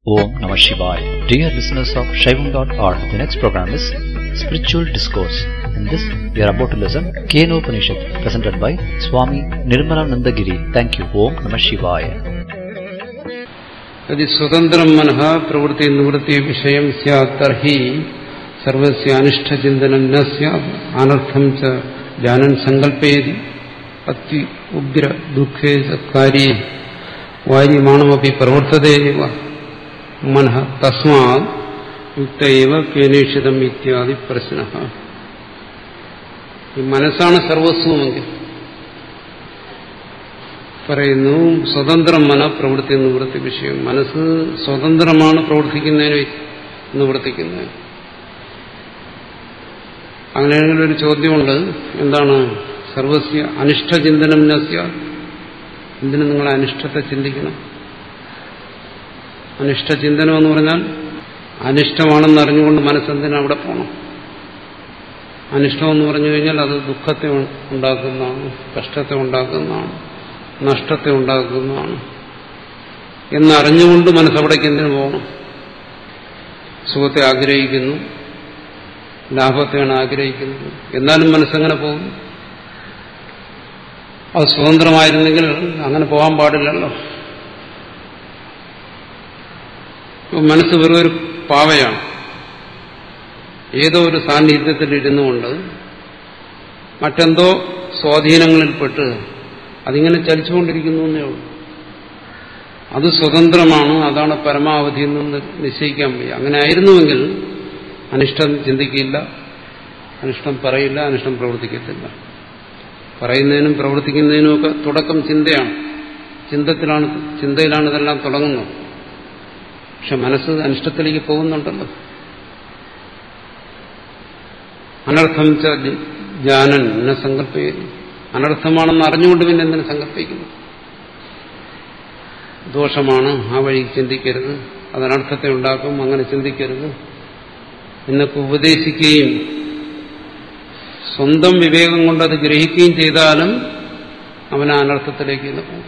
Om Namah Shivaya. Dear listeners of Shaivam.org, the next program is Spiritual Discourse. In this, we are about to listen Keno Upanishad, presented by Swami Nirmalanandagiri. Thank you. Om Namah Shivaya. यदि स्वतंत्रम मन प्रवृत्ति निवृत्ति विषय स्यात् तर्हि सर्वस्य अनिष्टचिंतन न स्यात् अनर्थम च जानन संकल्पयति अति उग्र दुखे कार्ये वार्यमाणमपि प्रवर्तते एव मन तस्मात् യുക്ത ഏവ കേനേഷിതം ഇത്യാദി പ്രശ്ന ഈ മനസ്സാണ് സർവസ്വമെങ്കിൽ പറയുന്നു സ്വതന്ത്രം മന പ്രവൃത്തി നിവൃത്തി വിഷയം മനസ്സ് സ്വതന്ത്രമാണ് പ്രവർത്തിക്കുന്നതിന് നിവർത്തിക്കുന്നതിന് അങ്ങനെയാണെങ്കിൽ ഒരു ചോദ്യമുണ്ട് എന്താണ് സർവസ്യ അനിഷ്ടചിന്തനം നസ്യ എന്തിനു നിങ്ങൾ അനിഷ്ടത്തെ ചിന്തിക്കണം അനിഷ്ടചിന്തനം എന്ന് പറഞ്ഞാൽ അനിഷ്ടമാണെന്ന് അറിഞ്ഞുകൊണ്ട് മനസ്സെന്തിനാ അവിടെ പോകണം അനിഷ്ടമെന്ന് പറഞ്ഞു കഴിഞ്ഞാൽ അത് ദുഃഖത്തെ ഉണ്ടാക്കുന്നതാണ് കഷ്ടത്തെ ഉണ്ടാക്കുന്നതാണ് നഷ്ടത്തെ ഉണ്ടാക്കുന്നതാണ് എന്നറിഞ്ഞുകൊണ്ട് മനസ്സവിടേക്ക് എന്തിനു പോകണം സുഖത്തെ ആഗ്രഹിക്കുന്നു ലാഭത്തെയാണ് ആഗ്രഹിക്കുന്നത് എന്നാലും മനസ്സെങ്ങനെ പോകും അത് സ്വതന്ത്രമായിരുന്നെങ്കിൽ അങ്ങനെ പോകാൻ പാടില്ലല്ലോ മനസ്സ് വെറും ഒരു പാവയാണ് ഏതോ ഒരു സാന്നിധ്യത്തിൽ ഇരുന്നുകൊണ്ട് മറ്റെന്തോ സ്വാധീനങ്ങളിൽപ്പെട്ട് അതിങ്ങനെ ചലിച്ചുകൊണ്ടിരിക്കുന്നു എന്നേ ഉള്ളൂ അത് സ്വതന്ത്രമാണ് അതാണ് പരമാവധി എന്ന് നിശ്ചയിക്കാൻ വയ്യ അങ്ങനെ ആയിരുന്നുവെങ്കിൽ അനിഷ്ടം ചിന്തിക്കില്ല അനിഷ്ടം പറയില്ല അനിഷ്ടം പ്രവർത്തിക്കത്തില്ല പറയുന്നതിനും പ്രവർത്തിക്കുന്നതിനും ഒക്കെ തുടക്കം ചിന്തയാണ് ചിന്തത്തിലാണ് ചിന്തയിലാണ് ഇതെല്ലാം തുടങ്ങുന്നത് പക്ഷെ മനസ്സ് അനിഷ്ടത്തിലേക്ക് പോകുന്നുണ്ടല്ലോ അനർത്ഥം ജാനൻ എന്നെ സങ്കല്പിക്കുന്നു അനർത്ഥമാണെന്ന് അറിഞ്ഞുകൊണ്ട് പിന്നെ എന്തിനു സങ്കല്പിക്കുന്നു ദോഷമാണ് ആ വഴി ചിന്തിക്കരുത് അതനർത്ഥത്തെ ഉണ്ടാക്കും അങ്ങനെ ചിന്തിക്കരുത് എന്നൊക്കെ ഉപദേശിക്കുകയും സ്വന്തം വിവേകം കൊണ്ട് അത് ഗ്രഹിക്കുകയും ചെയ്താലും അവൻ ആ അനർത്ഥത്തിലേക്ക് പോകും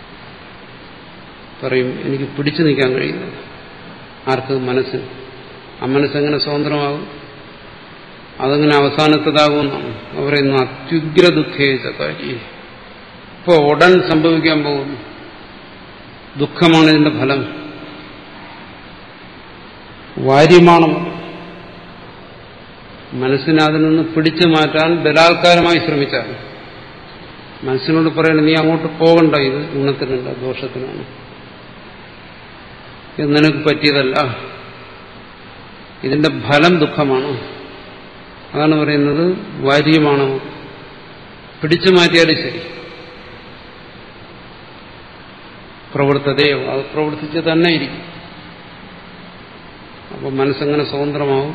പറയും എനിക്ക് പിടിച്ചു നിൽക്കാൻ കഴിയുന്നില്ല ആർക്ക് മനസ്സിന് ആ മനസ്സെങ്ങനെ സ്വതന്ത്രമാകും അതങ്ങനെ അവസാനത്തതാകുമെന്നാണ് പറയുന്നു അത്യുഗ്ര ദുഃഖേച്ച കാര്യം ഇപ്പോൾ ഉടൻ സംഭവിക്കാൻ പോകുന്നു ദുഃഖമാണ് ഇതിന്റെ ഫലം വാര്യമാണ് മനസ്സിനെ അതിൽ നിന്ന് പിടിച്ചു മാറ്റാൻ ബലാത്കാരമായി ശ്രമിച്ചാൽ മനസ്സിനോട് പറയണം നീ അങ്ങോട്ട് പോകണ്ട ഇത് ഗുണത്തിനല്ല ദോഷത്തിനാണ് ഇത് നിനക്ക് പറ്റിയതല്ല ഇതിന്റെ ഫലം ദുഃഖമാണ് അതാണ് പറയുന്നത് വാര്യമാണ് പിടിച്ചു മാറ്റിയാലും ശരി പ്രവർത്തതയോ അത് പ്രവർത്തിച്ച് തന്നെ ഇരിക്കും അപ്പോൾ മനസ്സെങ്ങനെ സ്വതന്ത്രമാവും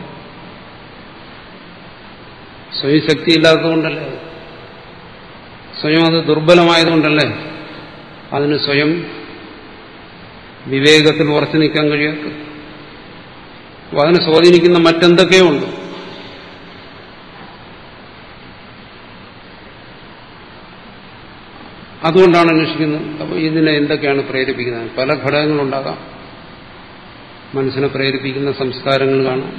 സ്വയം ശക്തി ഇല്ലാത്തതുകൊണ്ടല്ലേ സ്വയം അത് ദുർബലമായതുകൊണ്ടല്ലേ അതിന് സ്വയം വിവേകത്തിൽ ഉറച്ചു നിൽക്കാൻ കഴിയാത്ത അപ്പോൾ അതിനെ സ്വാധീനിക്കുന്ന മറ്റെന്തൊക്കെയോ ഉണ്ട് അതുകൊണ്ടാണ് അന്വേഷിക്കുന്നത് അപ്പോൾ ഇതിനെ എന്തൊക്കെയാണ് പ്രേരിപ്പിക്കുന്നത് പല ഘടകങ്ങളുണ്ടാകാം മനസ്സിനെ പ്രേരിപ്പിക്കുന്ന സംസ്കാരങ്ങൾ കാണാം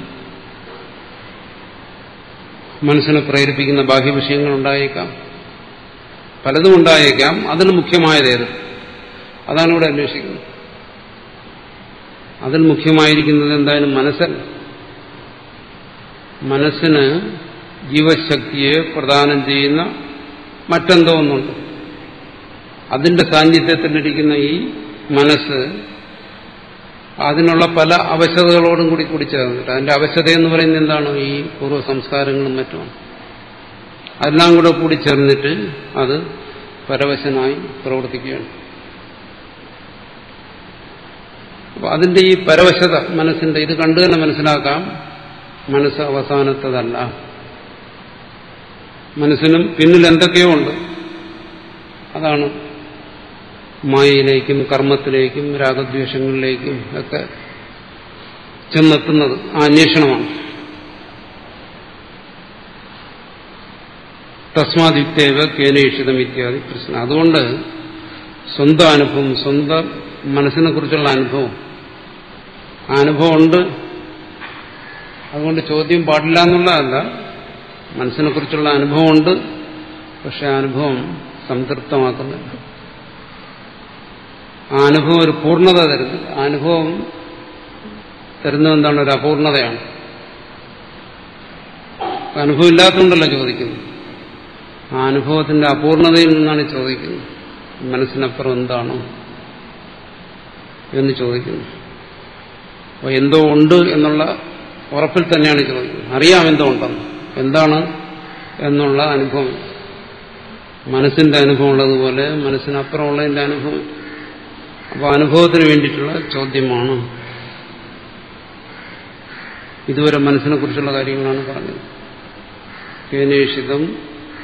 മനസ്സിനെ പ്രേരിപ്പിക്കുന്ന ബാഹ്യവിഷയങ്ങൾ ഉണ്ടായേക്കാം പലതും ഉണ്ടായേക്കാം അതിൽ മുഖ്യമായതേത് അതാണ് ഇവിടെ അന്വേഷിക്കുന്നത് അതിൽ മുഖ്യമായിരിക്കുന്നത് എന്തായാലും മനസ്സല്ല മനസ്സിന് ജീവശക്തിയെ പ്രദാനം ചെയ്യുന്ന മറ്റെന്തോ ഒന്നുണ്ട് അതിന്റെ സാന്നിധ്യത്തിലിരിക്കുന്ന ഈ മനസ്സ് അതിനുള്ള പല അവശതകളോടും കൂടി കൂടി ചേർന്നിട്ട് അതിന്റെ അവശത എന്ന് പറയുന്നത് എന്താണ് ഈ പൂർവ്വ സംസ്കാരങ്ങളും മറ്റുമാണ് അതെല്ലാം കൂടെ കൂടി ചേർന്നിട്ട് അത് പരവശനായി പ്രവർത്തിക്കുകയാണ് അപ്പൊ അതിന്റെ ഈ പരവശത മനസ്സിന്റെ ഇത് കണ്ടു തന്നെ മനസ്സിലാക്കാം മനസ്സ് അവസാനത്തതല്ല മനസ്സിനും പിന്നിൽ എന്തൊക്കെയോ ഉണ്ട് അതാണ് മായയിലേക്കും കർമ്മത്തിലേക്കും രാഗദ്വേഷങ്ങളിലേക്കും ഒക്കെ ചെന്നെത്തുന്നത് ആ അന്വേഷണമാണ് തസ്മാദിത്യേവ കേനേഷിതം ഇത്യാദി പ്രശ്നം അതുകൊണ്ട് സ്വന്തം അനുഭവം സ്വന്തം മനസ്സിനെ കുറിച്ചുള്ള അനുഭവം ആ അനുഭവമുണ്ട് അതുകൊണ്ട് ചോദ്യം പാടില്ല എന്നുള്ളതല്ല മനസ്സിനെ കുറിച്ചുള്ള അനുഭവമുണ്ട് പക്ഷെ ആ അനുഭവം സംതൃപ്തമാക്കുന്നില്ല ആ അനുഭവം ഒരു പൂർണ്ണത തരുന്നില്ല ആ അനുഭവം തരുന്നത് എന്താണ് ഒരു അപൂർണതയാണ് അനുഭവം ഇല്ലാത്തതുകൊണ്ടല്ല ചോദിക്കുന്നത് ആ അനുഭവത്തിന്റെ അപൂർണതയിൽ നിന്നാണ് ചോദിക്കുന്നത് മനസ്സിനപ്പുറം എന്താണോ എന്ന് ചോദിക്കുന്നു അപ്പോൾ എന്തോ ഉണ്ട് എന്നുള്ള ഉറപ്പിൽ തന്നെയാണ് ചോദിക്കുന്നത് അറിയാം എന്തോ ഉണ്ടെന്ന് എന്താണ് എന്നുള്ള അനുഭവം മനസ്സിന്റെ അനുഭവം ഉള്ളതുപോലെ മനസ്സിനപ്പുറമുള്ളതിന്റെ അനുഭവം അപ്പോൾ അനുഭവത്തിന് വേണ്ടിയിട്ടുള്ള ചോദ്യമാണ് ഇതുവരെ മനസ്സിനെ കുറിച്ചുള്ള കാര്യങ്ങളാണ് പറഞ്ഞത് കേനേഷിതം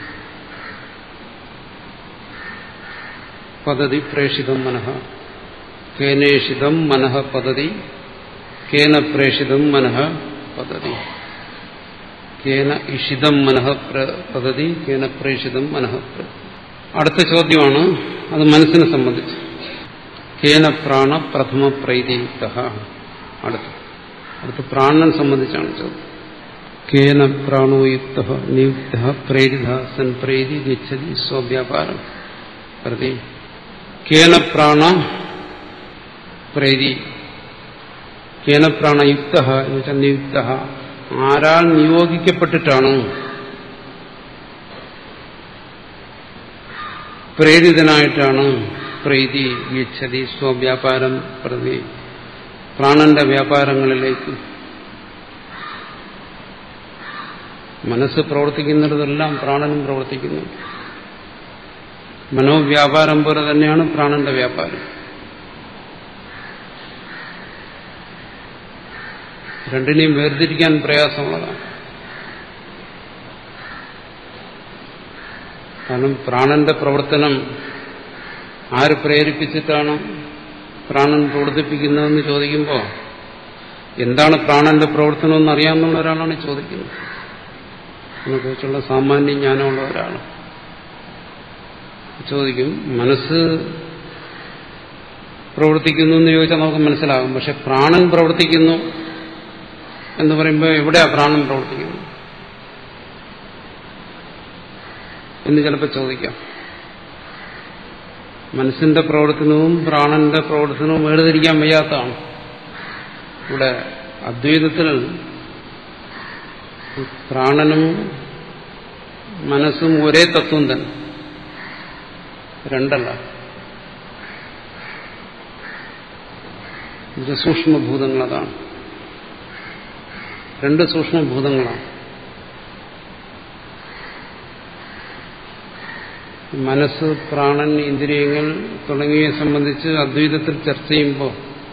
പദ്ധതി പ്രേഷിതം മനഃ കേനേഷിതം മനഃ പദ്ധതി കേന പ്രേഷിതം മനഃ പദ്ധതി കേന ഇഷിതം മനഃ പദ്ധതി കേന പ്രേഷിതം മനഃ അടുത്ത ചോദ്യമാണ് അത് മനസ്സിനെ സംബന്ധിച്ച് കേന പ്രാണ പ്രഥമ പ്രൈതിയുക്ത അടുത്ത് അടുത്ത് പ്രാണനെ സംബന്ധിച്ചാണ് ചോദ്യം കേന പ്രാണോയുക്ത നിയുക്ത പ്രേരിത സൻ പ്രേരി ഗച്ഛതി സ്വവ്യാപാരം പ്രതി കേന പ്രാണ പ്രേരി കേന പ്രാണയുക്ത എന്ന് വെച്ചാൽ നിയുക്ത ആരാൾ നിയോഗിക്കപ്പെട്ടിട്ടാണ് പ്രേരിതനായിട്ടാണ് പ്രീതി ഗച്ഛതി സ്വവ്യാപാരം പ്രതി പ്രാണന്റെ വ്യാപാരങ്ങളിലേക്ക് മനസ്സ് പ്രവർത്തിക്കുന്നിടത്തെല്ലാം പ്രാണനും പ്രവർത്തിക്കുന്നു മനോവ്യാപാരം പോലെ തന്നെയാണ് പ്രാണന്റെ വ്യാപാരം രണ്ടിനെയും വേർതിരിക്കാൻ പ്രയാസമുള്ളതാണ് കാരണം പ്രാണന്റെ പ്രവർത്തനം ആര് പ്രേരിപ്പിച്ചിട്ടാണ് പ്രാണൻ പ്രവർത്തിപ്പിക്കുന്നതെന്ന് ചോദിക്കുമ്പോൾ എന്താണ് പ്രാണന്റെ പ്രവർത്തനം എന്ന് അറിയാവുന്ന ഒരാളാണ് ചോദിക്കുന്നത് അതിനെക്കുറിച്ചുള്ള സാമാന്യ ജ്ഞാനമുള്ള ഒരാൾ ചോദിക്കും മനസ്സ് പ്രവർത്തിക്കുന്നു എന്ന് ചോദിച്ചാൽ നമുക്ക് മനസ്സിലാകും പക്ഷെ പ്രാണൻ പ്രവർത്തിക്കുന്നു എന്ന് പറയുമ്പോൾ എവിടെയാ പ്രാണൻ പ്രവർത്തിക്കുന്നത് എന്ന് ചിലപ്പോൾ ചോദിക്കാം മനസ്സിന്റെ പ്രവർത്തനവും പ്രാണന്റെ പ്രവർത്തനവും വേർതിരിക്കാൻ വയ്യാത്തതാണ് ഇവിടെ അദ്വൈതത്തിൽ പ്രാണനും മനസ്സും ഒരേ തത്വം തന്നെ രണ്ടല്ല ഇത് സൂക്ഷ്മഭൂതങ്ങൾ അതാണ് രണ്ട് സൂക്ഷ്മഭൂതങ്ങളാണ് മനസ്സ് പ്രാണൻ ഇന്ദ്രിയങ്ങൾ തുടങ്ങിയവയെ സംബന്ധിച്ച് അദ്വൈതത്തിൽ ചർച്ച ചെയ്യുമ്പോൾ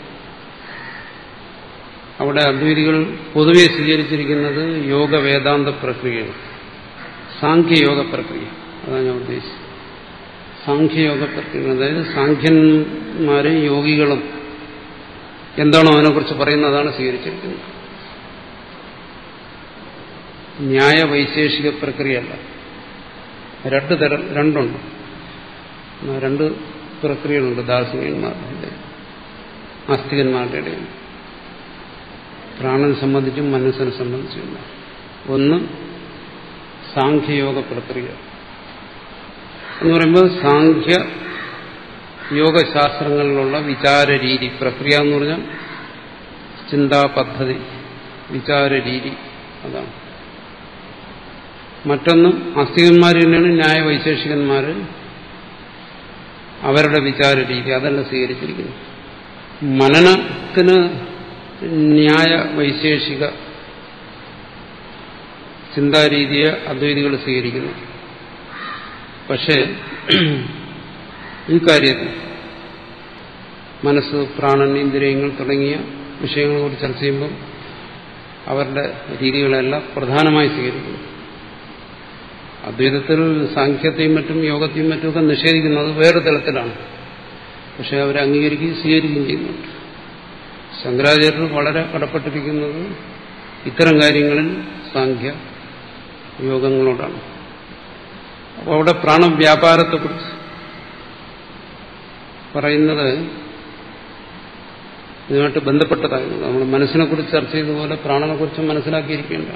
അവിടെ അദ്വൈതികൾ പൊതുവെ സ്വീകരിച്ചിരിക്കുന്നത് യോഗ വേദാന്ത പ്രക്രിയകൾ സാഖ്യയോഗ പ്രക്രിയ അതാണ് ഞാൻ ഉദ്ദേശിച്ചത് സാഖ്യയോഗ പ്രക്രിയ അതായത് സാഖ്യന്മാരും യോഗികളും എന്താണോ അതിനെക്കുറിച്ച് പറയുന്നത് അതാണ് സ്വീകരിച്ചിരിക്കുന്നത് ന്യായ വൈശേഷിക പ്രക്രിയയല്ല രണ്ട് തരം രണ്ടുണ്ട് രണ്ട് പ്രക്രിയകളുണ്ട് ദാർശനികന്മാരുടെ ആസ്തികന്മാരുടെ ഇടയിൽ പ്രാണനെ സംബന്ധിച്ചും മനസ്സിനെ സംബന്ധിച്ചും ഒന്ന് സാഖ്യയോഗ പ്രക്രിയ എന്ന് പറയുമ്പോൾ സാഖ്യ യോഗശാസ്ത്രങ്ങളിലുള്ള വിചാര രീതി പ്രക്രിയ എന്ന് പറഞ്ഞാൽ ചിന്താ പദ്ധതി വിചാര രീതി അതാണ് മറ്റൊന്ന് ആസ്തികന്മാർ തന്നെയാണ് ന്യായ വൈശേഷികന്മാർ അവരുടെ വിചാര രീതി അതല്ല സ്വീകരിച്ചിരിക്കുന്നു മനനത്തിന് ന്യായ വൈശേഷിക ചിന്താരീതിയെ അദ്വൈതികൾ സ്വീകരിക്കുന്നു പക്ഷേ ഈ കാര്യത്തിൽ മനസ്സ് പ്രാണൻ ഇന്ദ്രിയങ്ങൾ തുടങ്ങിയ വിഷയങ്ങളെക്കുറിച്ച് ചർച്ച ചെയ്യുമ്പം അവരുടെ രീതികളെല്ലാം പ്രധാനമായി സ്വീകരിക്കുന്നു അദ്വൈതത്തിൽ സാഖ്യത്തെയും മറ്റും യോഗത്തെയും മറ്റുമൊക്കെ നിഷേധിക്കുന്നത് വേറെ തലത്തിലാണ് പക്ഷെ അവരെ അംഗീകരിക്കുകയും സ്വീകരിക്കുകയും ചെയ്യുന്നുണ്ട് ശങ്കരാചാര്യർ വളരെ കടപ്പെട്ടിരിക്കുന്നത് ഇത്തരം കാര്യങ്ങളിൽ സാഖ്യ യോഗങ്ങളോടാണ് അപ്പോൾ അവിടെ പ്രാണവ്യാപാരത്തെക്കുറിച്ച് പറയുന്നത് ഇതുമായിട്ട് ബന്ധപ്പെട്ടതായിരുന്നു നമ്മൾ മനസ്സിനെ കുറിച്ച് ചർച്ച ചെയ്തതുപോലെ പ്രാണനെ കുറിച്ചും മനസ്സിലാക്കിയിരിക്കേണ്ട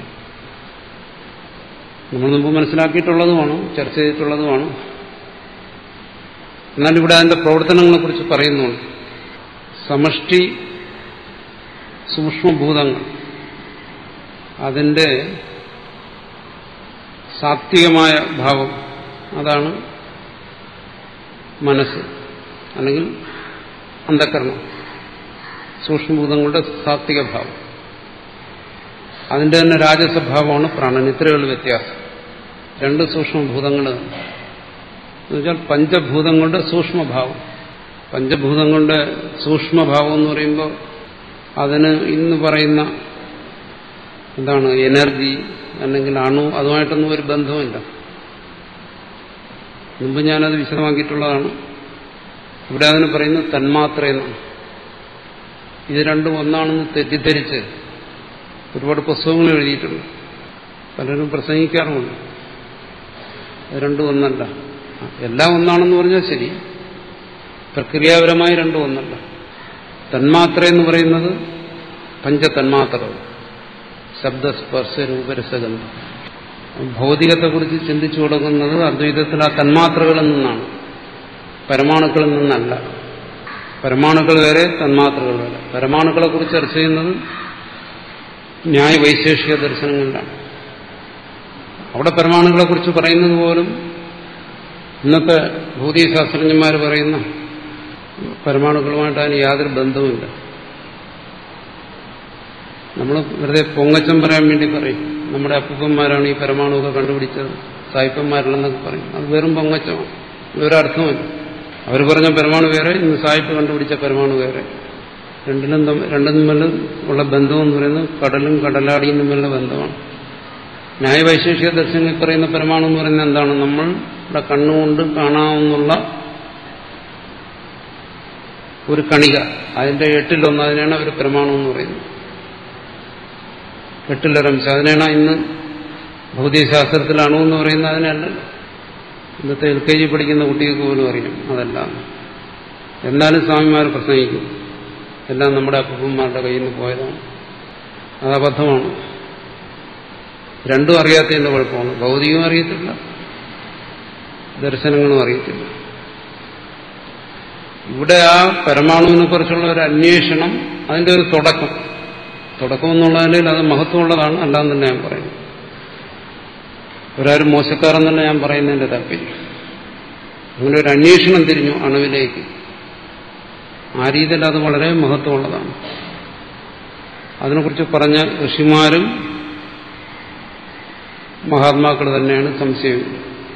നമ്മൾ മുമ്പ് മനസ്സിലാക്കിയിട്ടുള്ളതുമാണ് ചർച്ച ചെയ്തിട്ടുള്ളതുമാണ് എന്നാൽ ഇവിടെ അതിന്റെ പ്രവർത്തനങ്ങളെക്കുറിച്ച് പറയുന്നുണ്ട് സമഷ്ടി സൂക്ഷ്മഭൂതങ്ങൾ അതിന്റെ സാത്വികമായ ഭാവം അതാണ് മനസ്സ് അല്ലെങ്കിൽ അന്ധകരണം സൂക്ഷ്മഭൂതങ്ങളുടെ സാത്വിക ഭാവം അതിന്റെ തന്നെ രാജസഭാവമാണ് പ്രാണൻ ഇത്രയുള്ള വ്യത്യാസം രണ്ട് സൂക്ഷ്മഭൂതങ്ങൾ എന്നുവെച്ചാൽ പഞ്ചഭൂതങ്ങളുടെ സൂക്ഷ്മഭാവം പഞ്ചഭൂതങ്ങളുടെ സൂക്ഷ്മഭാവം എന്ന് പറയുമ്പോൾ അതിന് ഇന്ന് പറയുന്ന എന്താണ് എനർജി അല്ലെങ്കിൽ അണു അതുമായിട്ടൊന്നും ഒരു ബന്ധവുമില്ല മുമ്പ് ഞാനത് വിശദമാക്കിയിട്ടുള്ളതാണ് ഇവിടെ അതിന് പറയുന്നത് തന്മാത്ര എന്നാണ് ഇത് രണ്ടും ഒന്നാണെന്ന് തെറ്റിദ്ധരിച്ച് ഒരുപാട് പുസ്തകങ്ങൾ എഴുതിയിട്ടുണ്ട് പലരും പ്രസംഗിക്കാറുമുണ്ട് അത് രണ്ടും ഒന്നല്ല എല്ലാം ഒന്നാണെന്ന് പറഞ്ഞാൽ ശരി പ്രക്രിയാപരമായി രണ്ടും ഒന്നല്ല തന്മാത്ര എന്ന് പറയുന്നത് പഞ്ചതന്മാത്രകൾ ശബ്ദസ്പർശ രൂപരസഗന്ധം ഭൗതികത്തെക്കുറിച്ച് ചിന്തിച്ചു തുടങ്ങുന്നത് അദ്വൈതത്തിൽ ആ തന്മാത്രകളിൽ നിന്നാണ് പരമാണുക്കളിൽ നിന്നല്ല പരമാണുക്കൾ വേറെ തന്മാത്രകൾ വേറെ പരമാണുക്കളെ കുറിച്ച് ചർച്ച ചെയ്യുന്നത് ന്യായ വൈശേഷിക ദർശനങ്ങളിലാണ് അവിടെ പരമാണുക്കളെ കുറിച്ച് പറയുന്നത് പോലും ഇന്നത്തെ ഭൗതികശാസ്ത്രജ്ഞന്മാർ പറയുന്ന പരമാണുക്കളുമായിട്ട് അതിന് യാതൊരു ബന്ധവുമില്ല നമ്മൾ വെറുതെ പൊങ്ങച്ചം പറയാൻ വേണ്ടി പറയും നമ്മുടെ അപ്പൂപ്പന്മാരാണ് ഈ പരമാണുവൊക്കെ കണ്ടുപിടിച്ചത് സായിപ്പന്മാരല്ലെന്നൊക്കെ പറയും അത് വെറും പൊങ്ങച്ചമാണ് ഒരർത്ഥമില്ല അവർ പറഞ്ഞ പരമാണു വേറെ ഇന്ന് സായിപ്പ് കണ്ടുപിടിച്ച പരമാണു വേറെ രണ്ടിനും രണ്ടും തമ്മിൽ ഉള്ള ബന്ധമെന്ന് പറയുന്നത് കടലും കടലാടിയും തമ്മിലുള്ള ബന്ധമാണ് ന്യായവൈശേഷിക ദർശനത്തിൽ പറയുന്ന പരമാണു എന്ന് പറയുന്നത് എന്താണ് നമ്മൾ ഇവിടെ കണ്ണുകൊണ്ട് കാണാവുന്നുള്ള ഒരു കണിക അതിന്റെ എട്ടിലൊന്ന് അതിനാണ് അവർ പരമാണു എന്ന് പറയുന്നത് എട്ടിലൊരംശം അതിനാണ് ഇന്ന് ഭൗതികശാസ്ത്രത്തിൽ അണുവെന്ന് പറയുന്നത് അതിനല്ല ഇന്നത്തെ എൽ കെ ജി പഠിക്കുന്ന കുട്ടികൾക്ക് പോലും അറിയാം അതല്ല എന്നാലും സ്വാമിമാർ പ്രസംഗിക്കും എല്ലാം നമ്മുടെ അപ്പന്മാരുടെ കയ്യിൽ നിന്ന് പോയതാണ് അത് അബദ്ധമാണ് രണ്ടും അറിയാത്തതിന്റെ കുഴപ്പമാണ് ഭൗതികവും അറിയത്തില്ല ദർശനങ്ങളും അറിയത്തില്ല ഇവിടെ ആ പരമാണുവിനെ കുറിച്ചുള്ള ഒരു അന്വേഷണം അതിന്റെ ഒരു തുടക്കം തുടക്കം എന്നുള്ളതിൽ അത് മഹത്വമുള്ളതാണ് അല്ലാന്ന് തന്നെ ഞാൻ പറയുന്നു ഒരാരും മോശക്കാരെന്നല്ല ഞാൻ പറയുന്നതിന്റെ താല്പര്യം അങ്ങനെ ഒരു അന്വേഷണം തിരിഞ്ഞു അണുവിലേക്ക് ആ രീതിയിൽ അത് വളരെ മഹത്വമുള്ളതാണ് അതിനെക്കുറിച്ച് പറഞ്ഞ ഋഷിമാരും മഹാത്മാക്കൾ തന്നെയാണ് സംശയമില്ല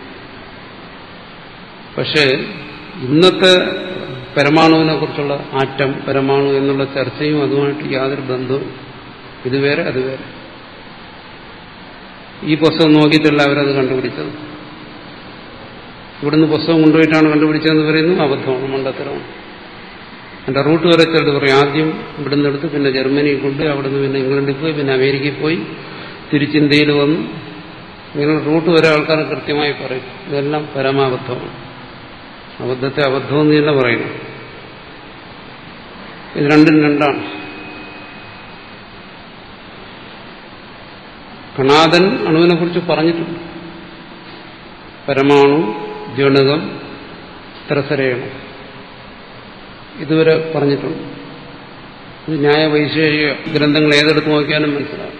പക്ഷേ ഇന്നത്തെ പരമാണുവിനെ കുറിച്ചുള്ള ആറ്റം പരമാണു എന്നുള്ള ചർച്ചയും അതുമായിട്ട് യാതൊരു ബന്ധവും ഇത് വേറെ അത് വേറെ ഈ പുസ്തകം നോക്കിയിട്ടല്ല അവരത് കണ്ടുപിടിച്ചത് ഇവിടുന്ന് പുസ്തകം കൊണ്ടുപോയിട്ടാണ് കണ്ടുപിടിച്ചതെന്ന് പറയുന്നു അബദ്ധമാണ് മണ്ടത്തരമാണ് എന്റെ റൂട്ട് വരെ ചിലത് പറയും ആദ്യം ഇവിടുന്ന് എടുത്ത് പിന്നെ ജർമ്മനിയിൽ കൊണ്ട് അവിടുന്ന് പിന്നെ ഇംഗ്ലണ്ടിൽ പോയി പിന്നെ അമേരിക്കയിൽ പോയി തിരിച്ച് ഇന്ത്യയിൽ വന്നു ഇങ്ങനെ റൂട്ട് വരെ ആൾക്കാർ കൃത്യമായി പറയും ഇതെല്ലാം പരമാബദ്ധമാണ് അബദ്ധത്തെ അബദ്ധമെന്ന് തന്നെ പറയുന്നു ഇത് രണ്ടും രണ്ടാണ് കണാദൻ അണുവിനെ കുറിച്ച് പറഞ്ഞിട്ടുണ്ട് പരമാണു ജണകം ത്രസരേണം ഇതുവരെ പറഞ്ഞിട്ടുണ്ട് ഇത് ന്യായ വൈശേഷിക ഗ്രന്ഥങ്ങൾ ഏതെടുത്ത് നോക്കിയാലും മനസ്സിലാവും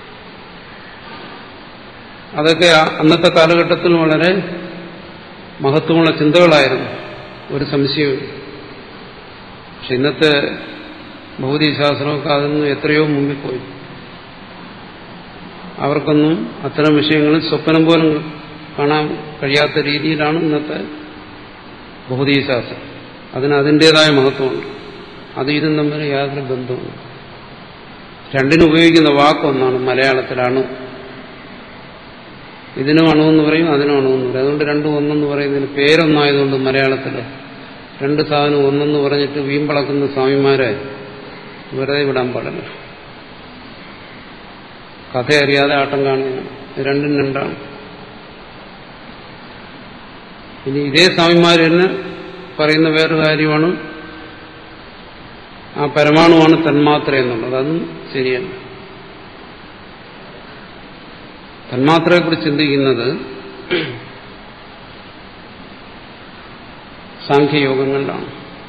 അതൊക്കെ അന്നത്തെ കാലഘട്ടത്തിൽ വളരെ മഹത്വമുള്ള ചിന്തകളായിരുന്നു ഒരു സംശയവും പക്ഷെ ഇന്നത്തെ ഭൗതികശാസ്ത്രമൊക്കെ അതൊന്നും എത്രയോ മുമ്പിൽ പോയി അവർക്കൊന്നും അത്തരം വിഷയങ്ങളിൽ സ്വപ്നം പോലും കാണാൻ കഴിയാത്ത രീതിയിലാണ് ഇന്നത്തെ ഭൗതികശാസ്ത്രം അതിന് അതിൻ്റെതായ മഹത്വമുണ്ട് അത് ഇതും തമ്മിൽ യാതൊരു ബന്ധവുമില്ല രണ്ടിനും ഉപയോഗിക്കുന്ന വാക്കൊന്നാണ് മലയാളത്തിലാണ് ഇതിനും അണുവെന്ന് പറയും അതിനും അണുവെന്ന് പറയും അതുകൊണ്ട് രണ്ടും ഒന്നെന്ന് പറയുന്നതിന് പേരൊന്നായതുകൊണ്ട് മലയാളത്തിൽ രണ്ട് സാധനം ഒന്നെന്ന് പറഞ്ഞിട്ട് വീമ്പളക്കുന്ന സ്വാമിമാരെ വെറുതെ വിടാൻ പാടില്ല കഥ അറിയാതെ ആട്ടം കാണുകയാണ് രണ്ടും രണ്ടാണ് ഇനി ഇതേ സ്വാമിമാർ തന്നെ പറയുന്ന വേറൊരു കാര്യമാണ് ആ ആ പരമാണുവാണ് തന്മാത്ര എന്നുള്ളത് അതും ശരിയല്ല തന്മാത്രയെക്കുറിച്ച് ചിന്തിക്കുന്നത് സാഖ്യയോഗങ്ങളിലാണ്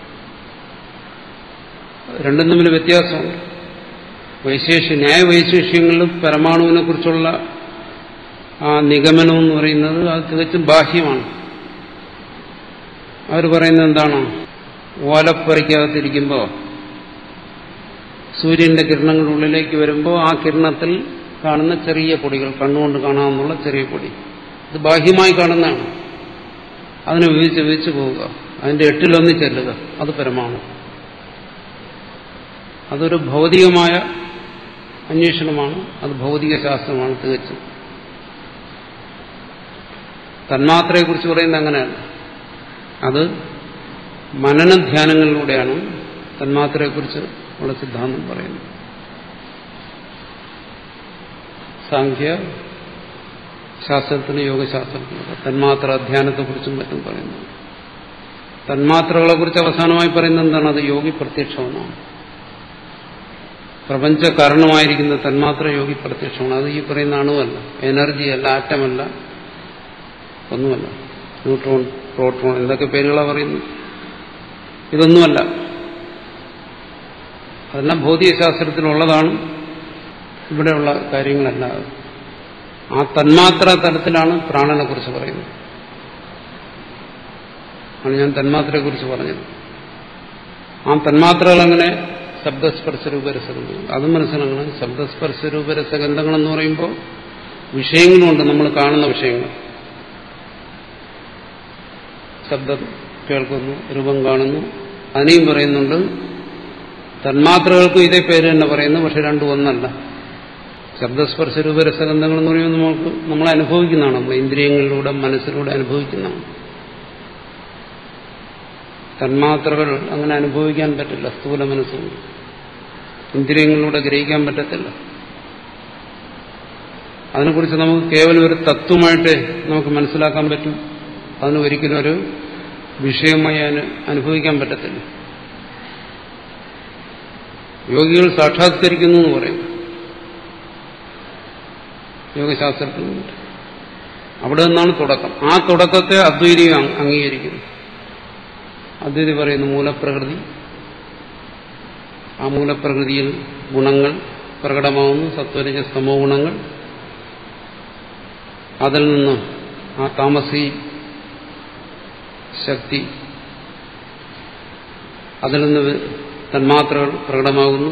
രണ്ടും തമ്മിൽ വ്യത്യാസമുണ്ട് വൈശേഷ്യ ന്യായവൈശേഷ്യങ്ങളിലും പരമാണുവിനെ കുറിച്ചുള്ള ആ നിഗമനം എന്ന് പറയുന്നത് അത് തികച്ചും ബാഹ്യമാണ് അവർ പറയുന്നത് എന്താണ് ഓലപ്പുരയ്ക്കകത്തിരിക്കുമ്പോൾ സൂര്യന്റെ കിരണങ്ങൾ ഉള്ളിലേക്ക് വരുമ്പോൾ ആ കിരണത്തിൽ കാണുന്ന ചെറിയ പൊടികൾ കണ്ണുകൊണ്ട് കാണാമെന്നുള്ള ചെറിയ പൊടി ഇത് ബാഹ്യമായി കാണുന്നതാണ് അതിനെ വിധിച്ച് വിധിച്ചു പോവുക അതിന്റെ എട്ടിലൊന്ന് ചെല്ലുക അത് പരമാണു അതൊരു ഭൗതികമായ അന്വേഷണമാണ് അത് ഭൗതിക ശാസ്ത്രമാണ് തികച്ചും തന്മാത്രയെക്കുറിച്ച് പറയുന്നത് അങ്ങനെയല്ല അത് മനനധ്യാനങ്ങളിലൂടെയാണ് തന്മാത്രയെക്കുറിച്ച് ഉള്ള സിദ്ധാന്തം പറയുന്നത് സാഖ്യ ശാസ്ത്രത്തിന് യോഗശാസ്ത്രത്തിന് തന്മാത്ര അധ്യാനത്തെക്കുറിച്ചും മറ്റും പറയുന്നു തന്മാത്രകളെക്കുറിച്ച് അവസാനമായി പറയുന്നത് എന്താണ് അത് യോഗി പ്രത്യക്ഷമെന്നാണ് പ്രപഞ്ച കാരണമായിരിക്കുന്ന തന്മാത്ര യോഗി പ്രത്യക്ഷമാണ് അത് ഈ പറയുന്ന അണുവല്ല എനർജി അല്ല ആറ്റമല്ല ഒന്നുമല്ല ന്യൂട്രോൺ പ്രോട്ടോൺ എന്തൊക്കെ പേരുകളാണ് പറയുന്നത് ഇതൊന്നുമല്ല അതെല്ലാം ഭൗതികശാസ്ത്രത്തിലുള്ളതാണ് ഇവിടെയുള്ള കാര്യങ്ങളല്ല ആ തന്മാത്ര തലത്തിലാണ് പ്രാണനെ കുറിച്ച് പറയുന്നത് ആണ് ഞാൻ തന്മാത്രയെ കുറിച്ച് പറഞ്ഞത് ആ തന്മാത്രകൾ അങ്ങനെ ശബ്ദസ്പർശ രൂപരസഗന്ധങ്ങൾ അതും മനസ്സിലാക്കണം ശബ്ദസ്പർശ രൂപരസഗന്ധങ്ങൾ എന്ന് പറയുമ്പോൾ വിഷയങ്ങളുണ്ട് നമ്മൾ കാണുന്ന വിഷയങ്ങൾ ശബ്ദം കേൾക്കുന്നു രൂപം കാണുന്നു അതിനെയും പറയുന്നുണ്ട് തന്മാത്രകൾക്കും ഇതേ പേര് തന്നെ പറയുന്നു പക്ഷെ രണ്ടും ഒന്നല്ല ശബ്ദസ്പർശ രൂപരസഗന്ധങ്ങൾ എന്ന് പറയുമ്പോൾ നമുക്ക് നമ്മൾ അനുഭവിക്കുന്നതാണ് നമ്മൾ ഇന്ദ്രിയങ്ങളിലൂടെ മനസ്സിലൂടെ അനുഭവിക്കുന്നതാണ് തന്മാത്രകൾ അങ്ങനെ അനുഭവിക്കാൻ പറ്റില്ല സ്ഥൂല മനസ്സുകൊണ്ട് ഇന്ദ്രിയങ്ങളിലൂടെ ഗ്രഹിക്കാൻ പറ്റത്തില്ല അതിനെക്കുറിച്ച് നമുക്ക് കേവലം ഒരു തത്വമായിട്ട് നമുക്ക് മനസ്സിലാക്കാൻ പറ്റും അതിന് ഒരിക്കലും ഒരു വിഷയമായി അനുഭവിക്കാൻ പറ്റത്തില്ല യോഗികൾ സാക്ഷാത്കരിക്കുന്നു എന്ന് പറയും യോഗശാസ്ത്രത്തിൽ അവിടെ നിന്നാണ് തുടക്കം ആ തുടക്കത്തെ അദ്വൈതികം അംഗീകരിക്കുന്നു അദ്വൈതി പറയുന്നു മൂലപ്രകൃതി ആ മൂലപ്രകൃതിയിൽ ഗുണങ്ങൾ പ്രകടമാവുന്നു സത്വരജ സ്തമോ ഗുണങ്ങൾ അതിൽ നിന്ന് ആ താമസി ശക്തി അതിൽ നിന്ന് തന്മാത്രകൾ പ്രകടമാകുന്നു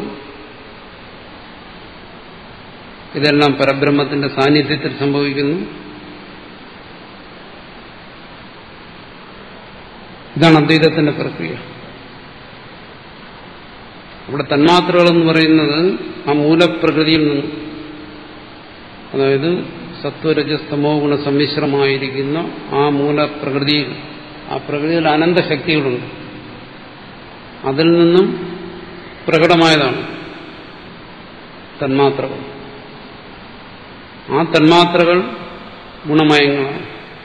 ഇതെല്ലാം പരബ്രഹ്മത്തിന്റെ സാന്നിധ്യത്തിൽ സംഭവിക്കുന്നു ഇതാണ് അദ്വൈതത്തിന്റെ പ്രക്രിയ അവിടെ തന്മാത്രകൾ എന്ന് പറയുന്നത് ആ മൂലപ്രകൃതിയിൽ നിന്ന് അതായത് സത്വരജസ്തമോ ഗുണ സമ്മിശ്രമായിരിക്കുന്ന ആ മൂലപ്രകൃതിയിൽ ആ പ്രകൃതിയിൽ അനന്തശക്തികളുണ്ട് അതിൽ നിന്നും പ്രകടമായതാണ് തന്മാത്രകൾ ആ തന്മാത്രകൾ ഗുണമയങ്ങളാണ്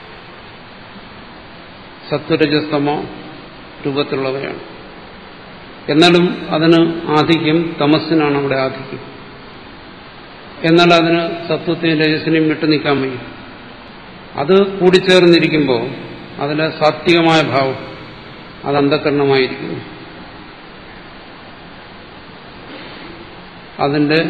സത്വരജസ്തമോ രൂപത്തിലുള്ളവയാണ് എന്നാലും അതിന് ആധിക്യം തമസ്സിനാണ് അവിടെ ആധിക്യം എന്നാൽ അതിന് സത്വത്തെയും രജസിനെയും വിട്ടു നിൽക്കാൻ വയ്യ അത് കൂടിച്ചേർന്നിരിക്കുമ്പോൾ അതിലെ സാത്വികമായ ഭാവം അത് അന്ധകരണമായിരിക്കുന്നു അതിന്റെ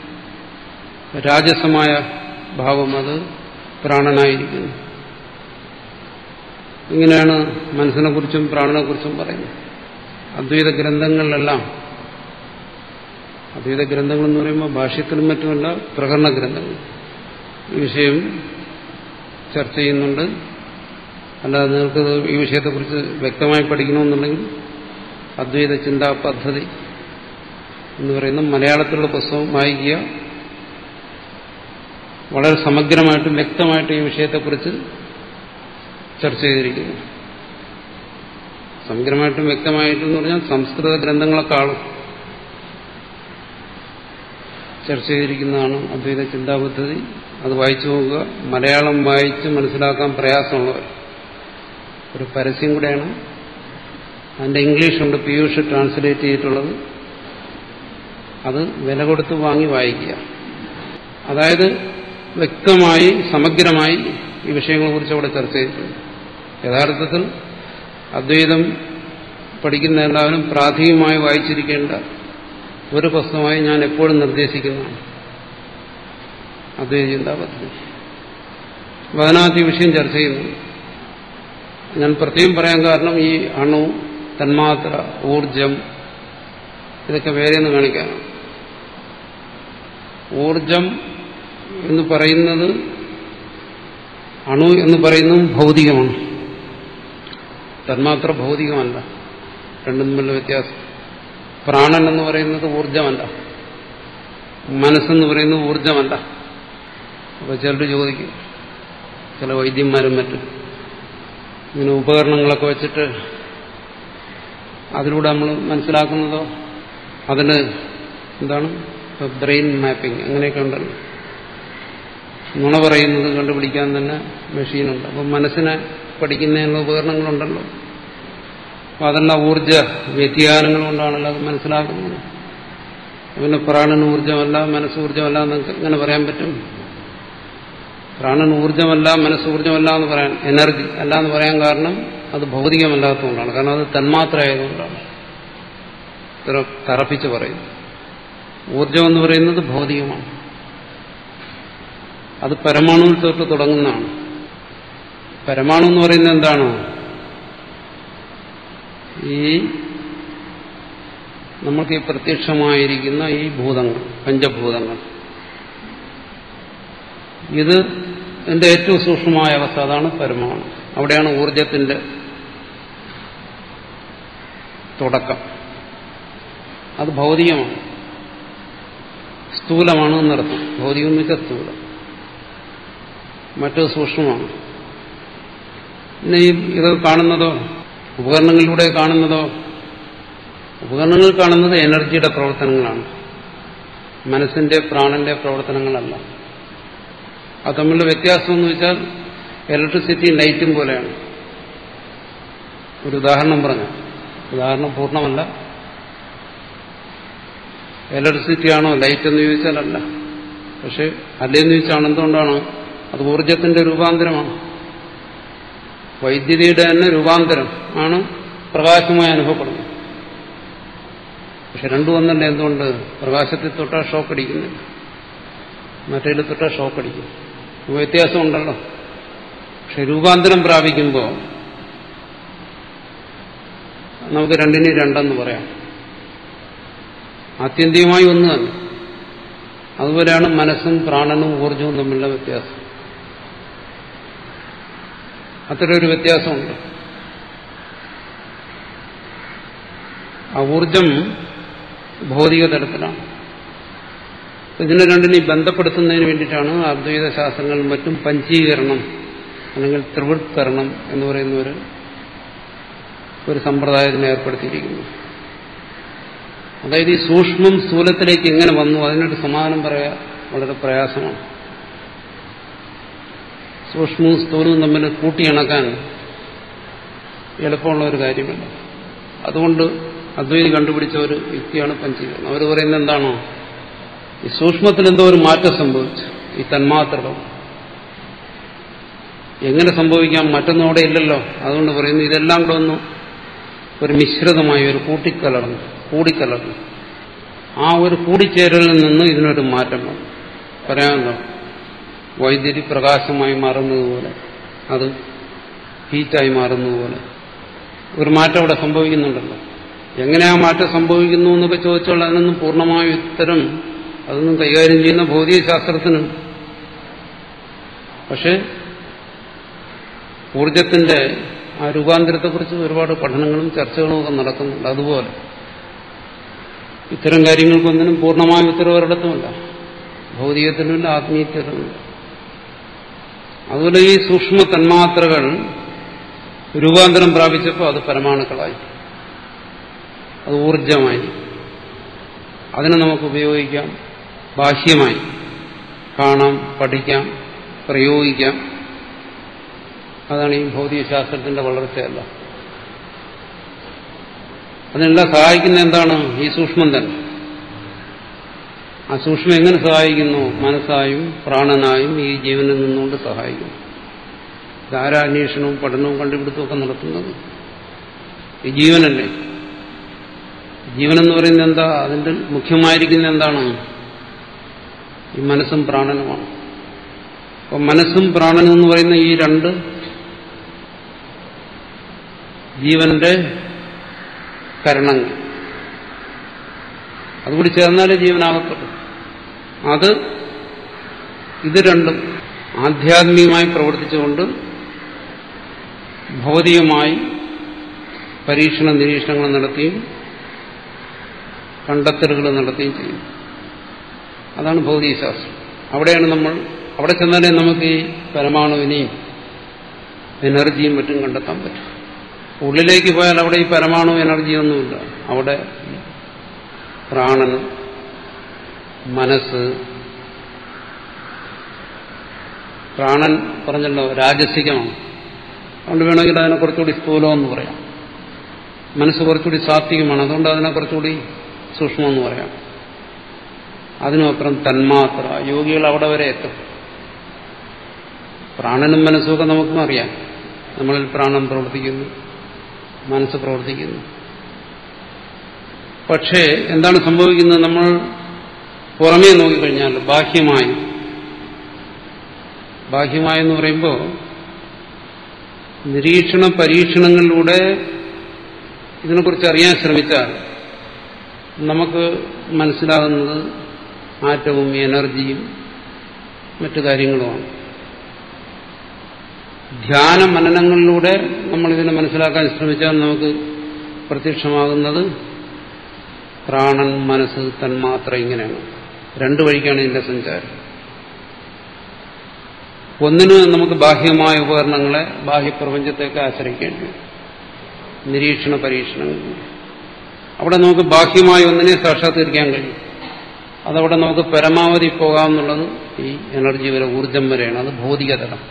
രാജസമായ ഭാവം അത് പ്രാണനായിരിക്കുന്നു ഇങ്ങനെയാണ് മനസ്സിനെക്കുറിച്ചും പ്രാണനെക്കുറിച്ചും പറയുന്നത് അദ്വൈത ഗ്രന്ഥങ്ങളിലെല്ലാം അദ്വൈത ഗ്രന്ഥങ്ങൾ എന്ന് പറയുമ്പോൾ ഭാഷ്യത്തിലും മറ്റുമല്ല പ്രകരണ ഗ്രന്ഥങ്ങൾ ഈ വിഷയം ചർച്ച ചെയ്യുന്നുണ്ട് അല്ലാതെ നിങ്ങൾക്ക് ഈ വിഷയത്തെക്കുറിച്ച് വ്യക്തമായി പഠിക്കണമെന്നുണ്ടെങ്കിൽ അദ്വൈത ചിന്താ പദ്ധതി എന്ന് പറയുന്ന മലയാളത്തിലുള്ള പുസ്തകം വായിക്കുക വളരെ സമഗ്രമായിട്ടും വ്യക്തമായിട്ടും ഈ വിഷയത്തെക്കുറിച്ച് ചർച്ച ചെയ്തിരിക്കുന്നു സമഗ്രമായിട്ടും വ്യക്തമായിട്ടും എന്ന് പറഞ്ഞാൽ സംസ്കൃത ഗ്രന്ഥങ്ങളെക്കാളും ചർച്ച ചെയ്തിരിക്കുന്നതാണ് അദ്വൈത ചിന്താ പദ്ധതി അത് വായിച്ചു നോക്കുക മലയാളം വായിച്ച് മനസ്സിലാക്കാൻ പ്രയാസമുള്ളവർ ഒരു പരസ്യം കൂടെയാണ് അതിന്റെ ഇംഗ്ലീഷുണ്ട് പീയൂഷ് ട്രാൻസ്ലേറ്റ് ചെയ്തിട്ടുള്ളത് അത് വില കൊടുത്ത് വാങ്ങി വായിക്കുക അതായത് വ്യക്തമായി സമഗ്രമായി ഈ വിഷയങ്ങളെക്കുറിച്ച് അവിടെ ചർച്ച ചെയ്തിട്ടുണ്ട് യഥാർത്ഥത്തിൽ അദ്വൈതം പഠിക്കുന്ന എല്ലാവരും പ്രാഥമികമായി വായിച്ചിരിക്കേണ്ട ഒരു പുസ്തകമായി ഞാൻ എപ്പോഴും നിർദ്ദേശിക്കുന്നതാണ് അദ്വൈത ചിന്താ പദ്ധതി അപ്പൊ അതിനകത്ത് ഈ വിഷയം ചർച്ച ചെയ്യുന്നു ഞാൻ പ്രത്യേകം പറയാൻ കാരണം ഈ അണു തന്മാത്ര ഊർജം ഇതൊക്കെ വേറെ ഒന്ന് കാണിക്കാനാണ് ഊർജം എന്ന് പറയുന്നത് അണു എന്ന് പറയുന്നതും ഭൗതികമാണ് തന്മാത്ര ഭൗതികമല്ല രണ്ടും തമ്മിലുള്ള വ്യത്യാസം പ്രാണൻ എന്ന് പറയുന്നത് ഊർജമല്ല മനസ്സെന്ന് പറയുന്നത് ഊർജമല്ല അപ്പോൾ ചിലർ ചോദിക്കും ചില വൈദ്യന്മാരും മറ്റും ഇങ്ങനെ ഉപകരണങ്ങളൊക്കെ വെച്ചിട്ട് അതിലൂടെ നമ്മൾ മനസ്സിലാക്കുന്നതോ അതിന് എന്താണ് ബ്രെയിൻ മാപ്പിംഗ് അങ്ങനെയൊക്കെ ഉണ്ടല്ലോ നുണ പറയുന്നത് കണ്ടുപിടിക്കാൻ തന്നെ മെഷീനുണ്ട് അപ്പം മനസ്സിനെ പഠിക്കുന്നതിനുള്ള ഉപകരണങ്ങളുണ്ടല്ലോ അപ്പം അതെല്ലാം ഊർജ വ്യതിയാനങ്ങൾ കൊണ്ടാണല്ലോ അത് മനസ്സിലാക്കുന്നത് പിന്നെ പ്രാണൻ ഊർജമല്ല മനസ്സ് ഊർജമല്ല എന്നൊക്കെ ഇങ്ങനെ പറയാൻ പറ്റും പ്രാണൻ ഊർജമല്ല മനസ്സ് ഊർജമല്ല എന്ന് പറയാൻ എനർജി അല്ല എന്ന് പറയാൻ കാരണം അത് ഭൗതികമല്ലാത്തതുകൊണ്ടാണ് കാരണം അത് തന്മാത്ര ആയതുകൊണ്ടാണ് ഇത്ര തറപ്പിച്ച് പറയുന്നു ഊർജം എന്ന് പറയുന്നത് ഭൗതികമാണ് അത് പരമാണുവിൽ തൊട്ട് തുടങ്ങുന്നതാണ് പരമാണു എന്ന് പറയുന്നത് എന്താണ് ഈ നമുക്ക് ഈ പ്രത്യക്ഷമായിരിക്കുന്ന ഈ ഭൂതങ്ങൾ പഞ്ചഭൂതങ്ങൾ ഇത് എന്റെ ഏറ്റവും സൂക്ഷ്മമായ അവസ്ഥ അതാണ് പരമാണു അവിടെയാണ് ഊർജത്തിന്റെ തുടക്കം അത് ഭൗതികമാണ് സ്ഥൂലമാണ് എന്നർത്ഥം ഭൗതികം എന്ന് വെച്ചാൽ സ്ഥൂലം മറ്റത് സൂക്ഷ്മമാണ് പിന്നെ ഈ ഇത് കാണുന്നതോ ഉപകരണങ്ങളിലൂടെ കാണുന്നതോ ഉപകരണങ്ങൾ കാണുന്നത് എനർജിയുടെ പ്രവർത്തനങ്ങളാണ് മനസ്സിന്റെ പ്രാണന്റെ പ്രവർത്തനങ്ങളല്ല അത് തമ്മിലുള്ള വ്യത്യാസം എന്ന് വെച്ചാൽ ഇലക്ട്രിസിറ്റിയും ലൈറ്റും പോലെയാണ് ഒരു ഉദാഹരണം പറഞ്ഞു ഉദാഹരണം പൂർണ്ണമല്ല ഇലക്ട്രിസിറ്റി ആണോ ലൈറ്റ് എന്ന് ചോദിച്ചാൽ അല്ല പക്ഷെ അല്ലെന്ന് ചോദിച്ചാൽ എന്തുകൊണ്ടാണ് അത് ഊർജത്തിന്റെ രൂപാന്തരമാണ് വൈദ്യുതിയുടെ തന്നെ രൂപാന്തരം ആണ് പ്രകാശമായി അനുഭവപ്പെടുന്നത് പക്ഷെ രണ്ടു വന്നല്ലേ എന്തുകൊണ്ട് പ്രകാശത്തിൽ തൊട്ടാൽ ഷോക്ക് അടിക്കുന്നില്ല മറ്റേതിൽ തൊട്ടാൽ ഷോക്ക് അടിക്കും വ്യത്യാസമുണ്ടല്ലോ പക്ഷെ രൂപാന്തരം പ്രാപിക്കുമ്പോൾ നമുക്ക് രണ്ടിനും രണ്ടെന്ന് പറയാം ആത്യന്തികമായി ഒന്ന് തന്നെ അതുപോലെയാണ് മനസ്സും പ്രാണനും ഊർജവും തമ്മിലുള്ള വ്യത്യാസം അത്തരം ഒരു വ്യത്യാസമുണ്ട് ആ ഊർജം ഭൗതിക തലത്തിലാണ് ഇതിനെ രണ്ടിനെയും ബന്ധപ്പെടുത്തുന്നതിന് വേണ്ടിയിട്ടാണ് അദ്വൈത ശാസ്ത്രങ്ങളും മറ്റും പഞ്ചീകരണം അല്ലെങ്കിൽ ത്രിവൃത്കരണം എന്ന് പറയുന്ന ഒരു ഒരു സമ്പ്രദായത്തിനെ ഏർപ്പെടുത്തിയിരിക്കുന്നു അതായത് ഈ സൂക്ഷ്മം സ്ഥൂലത്തിലേക്ക് എങ്ങനെ വന്നു അതിനൊരു സമാധാനം പറയാ വളരെ പ്രയാസമാണ് സൂക്ഷ്മവും സ്ഥൂലവും തമ്മിൽ കൂട്ടിയിണക്കാൻ എളുപ്പമുള്ള ഒരു കാര്യമല്ല അതുകൊണ്ട് അദ്വൈതി കണ്ടുപിടിച്ച ഒരു യുക്തിയാണ് പഞ്ചീകരണം അവർ പറയുന്നത് എന്താണോ ഈ സൂക്ഷ്മത്തിൽ എന്തോ ഒരു മാറ്റം സംഭവിച്ചു ഈ തന്മാത്രകൾ എങ്ങനെ സംഭവിക്കാം മറ്റൊന്നും അവിടെ ഇല്ലല്ലോ അതുകൊണ്ട് പറയുന്നു ഇതെല്ലാം കൂടെ ഒന്ന് ഒരു മിശ്രിതമായി ഒരു കൂട്ടിക്കലർന്നു കൂടിക്കലർന്നു ആ ഒരു കൂടിച്ചേരലിൽ നിന്ന് ഇതിനൊരു മാറ്റം വന്നു പറയാമല്ലോ വൈദ്യുതി പ്രകാശമായി മാറുന്നതുപോലെ അത് ഹീറ്റായി മാറുന്നതുപോലെ ഒരു മാറ്റം അവിടെ സംഭവിക്കുന്നുണ്ടല്ലോ എങ്ങനെ ആ മാറ്റം സംഭവിക്കുന്നു എന്നൊക്കെ ചോദിച്ചോളൂ അതിനൊന്നും പൂർണ്ണമായ ഉത്തരം അതൊന്നും കൈകാര്യം ചെയ്യുന്ന ഭൗതിക ശാസ്ത്രത്തിനും പക്ഷെ ഊർജത്തിന്റെ ആ രൂപാന്തരത്തെക്കുറിച്ച് ഒരുപാട് പഠനങ്ങളും ചർച്ചകളും ഒക്കെ നടക്കുന്നുണ്ട് അതുപോലെ ഇത്തരം കാര്യങ്ങൾക്കൊന്നിനും പൂർണ്ണമായ ഉത്തരവ് ഒരിടത്തുമില്ല ഭൗതികത്തിനുമില്ല ആത്മീയത്തിലുമില്ല അതുപോലെ ഈ സൂക്ഷ്മ തന്മാത്രകൾ രൂപാന്തരം പ്രാപിച്ചപ്പോൾ അത് പരമാണുക്കളായി അത് ഊർജമായി അതിനെ നമുക്ക് ഉപയോഗിക്കാം ബാഹ്യമായി കാണാം പഠിക്കാം പ്രയോഗിക്കാം അതാണ് ഈ ഭൗതികശാസ്ത്രത്തിന്റെ വളർച്ചയല്ല അതിനെല്ലാം സഹായിക്കുന്ന എന്താണ് ഈ സൂക്ഷ്മം തന്നെ ആ സൂക്ഷ്മം എങ്ങനെ സഹായിക്കുന്നു മനസ്സായും പ്രാണനായും ഈ ജീവനിൽ നിന്നുകൊണ്ട് സഹായിക്കുന്നു ഇതാരാ അന്വേഷണവും പഠനവും കണ്ടുപിടുത്തവും ഒക്കെ നടത്തുന്നത് ഈ ജീവനല്ലേ ജീവനെന്ന് പറയുന്നത് എന്താ അതിന്റെ മുഖ്യമായിരിക്കുന്ന എന്താണ് ഈ മനസ്സും പ്രാണനുമാണ് അപ്പം മനസ്സും പ്രാണനും എന്ന് പറയുന്ന ഈ രണ്ട് ജീവന്റെ കരണങ്ങൾ അതുകൂടി ചേർന്നാലേ ജീവനാകത്തുള്ളൂ അത് ഇത് രണ്ടും ആധ്യാത്മികമായി പ്രവർത്തിച്ചുകൊണ്ട് ഭൗതികമായി പരീക്ഷണ നിരീക്ഷണങ്ങൾ നടത്തിയും കണ്ടെത്തലുകൾ നടത്തുകയും ചെയ്യും അതാണ് ഭൗതികശാസ്ത്രം അവിടെയാണ് നമ്മൾ അവിടെ ചെന്നാലേ നമുക്ക് ഈ പരമാണുവിനെയും എനർജിയും മറ്റും കണ്ടെത്താൻ പറ്റും ഉള്ളിലേക്ക് പോയാൽ അവിടെ ഈ പരമാണു എനർജിയൊന്നുമില്ല അവിടെ പ്രാണൻ മനസ്സ് പ്രാണൻ പറഞ്ഞല്ലോ രാജസികമാണ് അതുകൊണ്ട് വേണമെങ്കിൽ അതിനെ കുറച്ചുകൂടി സ്ഥൂലമെന്ന് പറയാം മനസ്സ് കുറച്ചുകൂടി സാത്വികമാണ് അതുകൊണ്ട് അതിനെ കുറച്ചുകൂടി സൂക്ഷ്മമെന്ന് പറയാം അതിനുമപ്പുറം തന്മാത്ര യോഗികൾ അവിടെ വരെ എത്തും പ്രാണനും മനസ്സുമൊക്കെ നമുക്കും അറിയാം നമ്മളിൽ പ്രാണൻ പ്രവർത്തിക്കുന്നു മനസ്സ് പ്രവർത്തിക്കുന്നു പക്ഷേ എന്താണ് സംഭവിക്കുന്നത് നമ്മൾ പുറമേ നോക്കിക്കഴിഞ്ഞാൽ ബാഹ്യമായി ബാഹ്യമായെന്ന് പറയുമ്പോൾ നിരീക്ഷണ പരീക്ഷണങ്ങളിലൂടെ ഇതിനെക്കുറിച്ച് അറിയാൻ ശ്രമിച്ചാൽ നമുക്ക് മനസ്സിലാകുന്നത് ആറ്റവും എനർജിയും മറ്റു കാര്യങ്ങളുമാണ് ധ്യാന മനനങ്ങളിലൂടെ നമ്മൾ ഇതിനെ മനസ്സിലാക്കാൻ ശ്രമിച്ചാൽ നമുക്ക് പ്രത്യക്ഷമാകുന്നത് പ്രാണൻ മനസ്സ് തന്മാത്ര ഇങ്ങനെയാണ് രണ്ടു വഴിക്കാണ് ഇതിന്റെ സഞ്ചാരം ഒന്നിന് നമുക്ക് ബാഹ്യമായ ഉപകരണങ്ങളെ ബാഹ്യപ്രപഞ്ചത്തേക്ക് ആശ്രയിക്കേണ്ടി വരും നിരീക്ഷണ പരീക്ഷണങ്ങളിലൂടെ അവിടെ നമുക്ക് ബാഹ്യമായ ഒന്നിനെ സാക്ഷാത്കരിക്കാൻ കഴിയും അതവിടെ നമുക്ക് പരമാവധി പോകാമെന്നുള്ളത് ഈ എനർജി വരെ ഊർജം വരെയാണ് അത് ഭൗതികതലം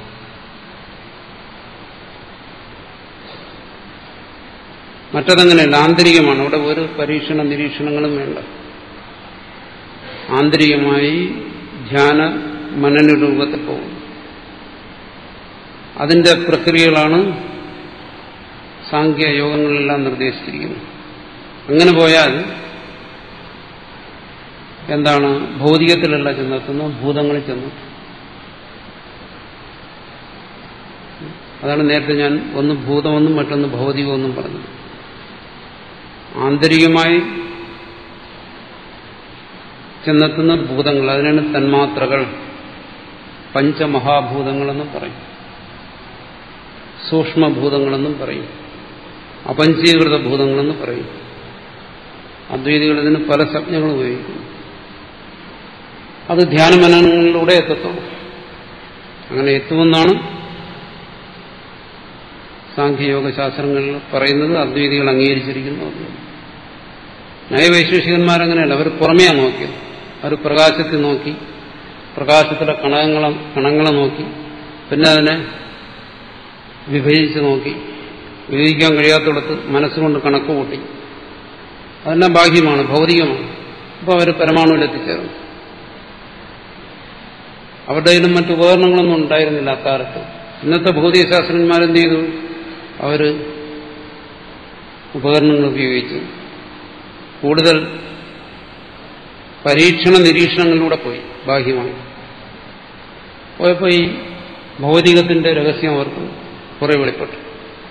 മറ്റതങ്ങനെയല്ല ആന്തരികമാണ് അവിടെ ഒരു പരീക്ഷണ നിരീക്ഷണങ്ങളും വേണ്ട ആന്തരികമായി ധ്യാന മനന രൂപത്തിൽ പോകും അതിന്റെ പ്രക്രിയകളാണ് സാങ്ഖ്യ യോഗങ്ങളിലെല്ലാം നിർദ്ദേശിച്ചിരിക്കുന്നത് അങ്ങനെ പോയാൽ എന്താണ് ഭൗതികത്തിലല്ല ചെന്നെത്തുന്നത് ഭൂതങ്ങളിൽ ചെന്നു അതാണ് നേരത്തെ ഞാൻ ഒന്ന് ഭൂതമെന്നും മറ്റൊന്ന് ഭൗതികമെന്നും പറഞ്ഞത് ആന്തരികമായി ചെന്നെത്തുന്ന ഭൂതങ്ങൾ അതിനാണ് തന്മാത്രകൾ പഞ്ചമഹാഭൂതങ്ങളെന്നും പറയും സൂക്ഷ്മഭൂതങ്ങളെന്നും പറയും അപഞ്ചീകൃത ഭൂതങ്ങളെന്ന് പറയും അദ്വൈതികൾ ഇതിന് പല സംജ്ഞകൾ ഉപയോഗിക്കുന്നു അത് ധ്യാനമനങ്ങളിലൂടെ എത്തത്തുള്ളൂ അങ്ങനെ എത്തുമെന്നാണ് സാഖ്യയോഗ ശാസ്ത്രങ്ങളിൽ പറയുന്നത് അദ്വൈതികൾ അംഗീകരിച്ചിരിക്കുന്നു നയവൈശേഷികന്മാരങ്ങനെയല്ല അവർ പുറമെയാണ് നോക്കിയത് അവർ പ്രകാശത്തിൽ നോക്കി പ്രകാശത്തിലെ കണങ്ങളെ കണങ്ങളെ നോക്കി പിന്നെ അതിനെ വിഭജിച്ച് നോക്കി വിഭജിക്കാൻ കഴിയാത്തിടത്ത് മനസ്സുകൊണ്ട് കണക്ക് കൂട്ടി അതെല്ലാം ബാഹ്യമാണ് ഭൗതികമാണ് അപ്പോൾ അവർ പരമാണുവിലെത്തിച്ചേർന്നു അവരുടെ കയ്യിലും മറ്റു ഉപകരണങ്ങളൊന്നും ഉണ്ടായിരുന്നില്ല അക്കാലത്ത് ഇന്നത്തെ ഭൗതികശാസ്ത്രജ്ഞന്മാരെന്ത് ചെയ്തു അവർ ഉപകരണങ്ങൾ ഉപയോഗിച്ചു കൂടുതൽ പരീക്ഷണ നിരീക്ഷണങ്ങളിലൂടെ പോയി ബാഹ്യമായി പോയപ്പോൾ ഈ ഭൗതികത്തിന്റെ രഹസ്യം അവർക്ക് കുറെ വെളിപ്പെട്ടു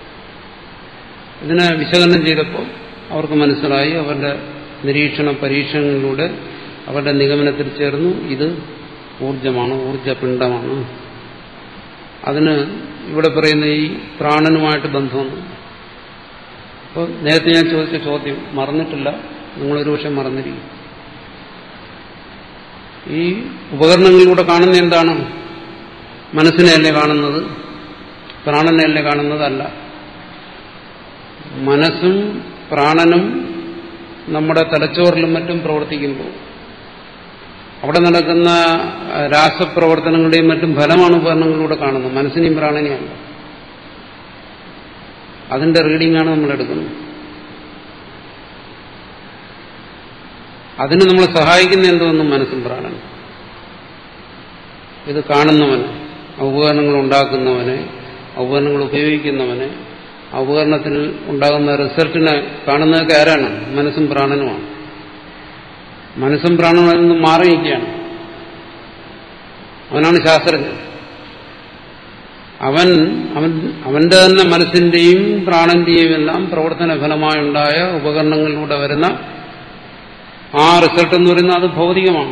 ഇതിനെ വിശകലനം ചെയ്തപ്പോൾ അവർക്ക് മനസ്സിലായി അവരുടെ നിരീക്ഷണ പരീക്ഷണങ്ങളിലൂടെ അവരുടെ നിഗമനത്തിൽ ചേർന്നു ഇത് ഊർജമാണ് ഊർജപിണ്ഡമാണ് അതിന് ഇവിടെ പറയുന്ന ഈ പ്രാണനുമായിട്ട് ബന്ധമൊന്നും അപ്പോൾ നേരത്തെ ഞാൻ ചോദിച്ച ചോദ്യം മറന്നിട്ടില്ല നിങ്ങളൊരു പക്ഷെ മറന്നിരിക്കും ഈ ഉപകരണങ്ങളിലൂടെ കാണുന്ന എന്താണ് മനസ്സിനെയല്ലേ കാണുന്നത് പ്രാണനെയല്ലേ കാണുന്നതല്ല മനസ്സും പ്രാണനും നമ്മുടെ തലച്ചോറിലും മറ്റും പ്രവർത്തിക്കുമ്പോൾ അവിടെ നടക്കുന്ന രാസപ്രവർത്തനങ്ങളുടെയും മറ്റും ഫലമാണ് ഉപകരണങ്ങളിലൂടെ കാണുന്നത് മനസ്സിനെയും പ്രാണനെയാണ് അതിന്റെ റീഡിംഗാണ് നമ്മൾ എടുക്കുന്നത് അതിന് നമ്മളെ സഹായിക്കുന്ന എന്തോന്നും മനസ്സും പ്രാണനും ഇത് കാണുന്നവന് ഉപകരണങ്ങൾ ഉണ്ടാക്കുന്നവനെ ഉപകരണങ്ങൾ ഉപയോഗിക്കുന്നവനെ ആ ഉപകരണത്തിൽ ഉണ്ടാകുന്ന റിസൾട്ടിനെ കാണുന്നതൊക്കെ ആരാണ് മനസ്സും പ്രാണനുമാണ് മനസ്സും പ്രാണനും അതിൽ നിന്ന് മാറിയിരിക്കുകയാണ് അവനാണ് ശാസ്ത്രജ്ഞൻ അവൻ അവൻ അവന്റെ തന്നെ മനസ്സിന്റെയും പ്രാണന്റെയും എല്ലാം പ്രവർത്തന ഫലമായുണ്ടായ ഉപകരണങ്ങളിലൂടെ വരുന്ന ആ റിസൾട്ട് എന്ന് പറയുന്നത് അത് ഭൗതികമാണ്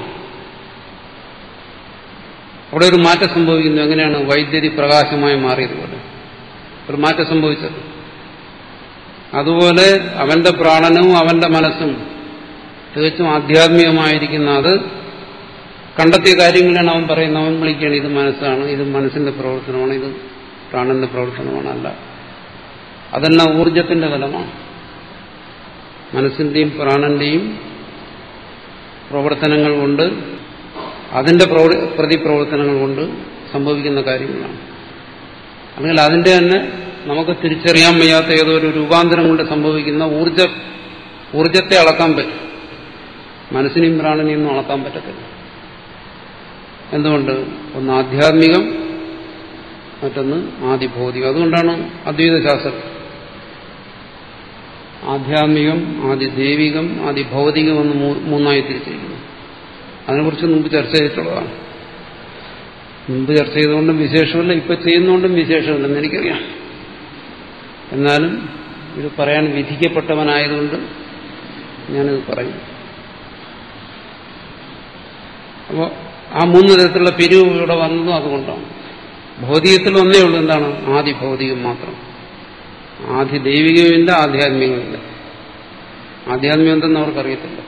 അവിടെ ഒരു മാറ്റം സംഭവിക്കുന്നു എങ്ങനെയാണ് വൈദ്യുതി പ്രകാശമായി മാറിയതുപോലെ ഒരു മാറ്റം സംഭവിച്ചത് അതുപോലെ അവന്റെ പ്രാണനും അവന്റെ മനസ്സും തികച്ചും ആധ്യാത്മികമായിരിക്കുന്ന അത് കണ്ടെത്തിയ കാര്യങ്ങളാണ് അവൻ പറയുന്നത് അവൻ വിളിക്കുകയാണ് ഇത് മനസ്സാണ് ഇത് മനസ്സിന്റെ പ്രവർത്തനമാണ് ഇത് പ്രാണന്റെ പ്രവർത്തനമാണ് അല്ല അതെല്ലാം ഊർജത്തിന്റെ ഫലമാണ് മനസ്സിന്റെയും പ്രാണന്റെയും പ്രവർത്തനങ്ങൾ കൊണ്ട് അതിന്റെ പ്രതിപ്രവർത്തനങ്ങൾ കൊണ്ട് സംഭവിക്കുന്ന കാര്യങ്ങളാണ് അല്ലെങ്കിൽ അതിന്റെ തന്നെ നമുക്ക് തിരിച്ചറിയാൻ വയ്യാത്ത ഏതോ ഒരു രൂപാന്തരം കൊണ്ട് സംഭവിക്കുന്ന ഊർജ ഊർജത്തെ അളക്കാൻ പറ്റും മനസ്സിനെയും പ്രാണനെയും ഒന്നും അളക്കാൻ പറ്റത്തില്ല എന്തുകൊണ്ട് ഒന്ന് ആധ്യാത്മികം മറ്റൊന്ന് ആദിഭൗതികം അതുകൊണ്ടാണ് അദ്വൈത ശാസ്ത്രം ആധ്യാത്മികം ആദി ദൈവികം ആദി ഭൗതികം എന്ന് മൂന്നായി തിരിച്ചിരിക്കുന്നു അതിനെക്കുറിച്ച് മുമ്പ് ചർച്ച ചെയ്തിട്ടുള്ളതാണ് മുമ്പ് ചർച്ച ചെയ്തുകൊണ്ടും വിശേഷമല്ല ഇപ്പൊ ചെയ്യുന്നതുകൊണ്ടും വിശേഷമില്ലെന്ന് എനിക്കറിയാം എന്നാലും ഇത് പറയാൻ വിധിക്കപ്പെട്ടവനായതുകൊണ്ട് ഞാനിത് പറയും അപ്പോൾ ആ മൂന്ന് തരത്തിലുള്ള പിരിവ് ഇവിടെ വന്നതും അതുകൊണ്ടാണ് ഭൗതികത്തിൽ ഒന്നേ ഉള്ളൂ എന്താണ് ആദി ഭൗതികം മാത്രം ആദി ദൈവികമില്ല ആധ്യാത്മികമില്ല ആധ്യാത്മികം എന്തെന്ന് അവർക്കറിയത്തില്ല